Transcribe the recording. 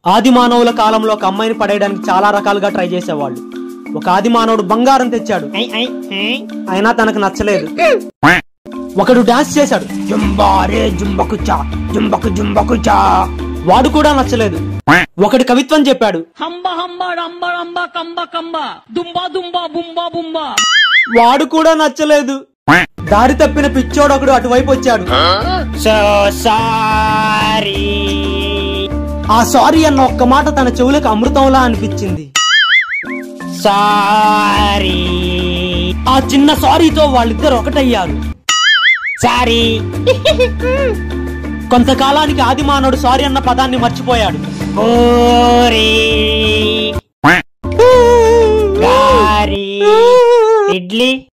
ఆది మానవుల కాలంలో ఒక అమ్మాయిని పడేయడానికి చాలా రకాలుగా ట్రై చేసేవాళ్ళు ఒక ఆది మానవుడు బంగారం తెచ్చాడు అయినా తనకు నచ్చలేదు ఒకడు డాన్స్ చేశాడు జుంబారే జుంబకుచా జుంబకు జుంబకుచా వాడు కూడా నచ్చలేదు ఒకడు కవిత్వం చెప్పాడు హంబ హంబ డంబ డంబ కంబ కంబ దుంబ దుంబ బుంబ బుంబ వాడు కూడా నచ్చలేదు దారి తప్పిన పిచ్చోడు ఒకడు అటువైపు వచ్చాడు సో సారీ ఆ సారీ అన్న ఒక్క మాట తన చెవులకు అమృతంలా అనిపించింది సారీ ఆ చిన్న సారీతో వాళ్ళిద్దరు ఒకటయ్యారు సారీ కొంతకాలానికి ఆది మానవుడు సారీ అన్న పదాన్ని మర్చిపోయాడు ఓరీ గారి ఇడ్లీ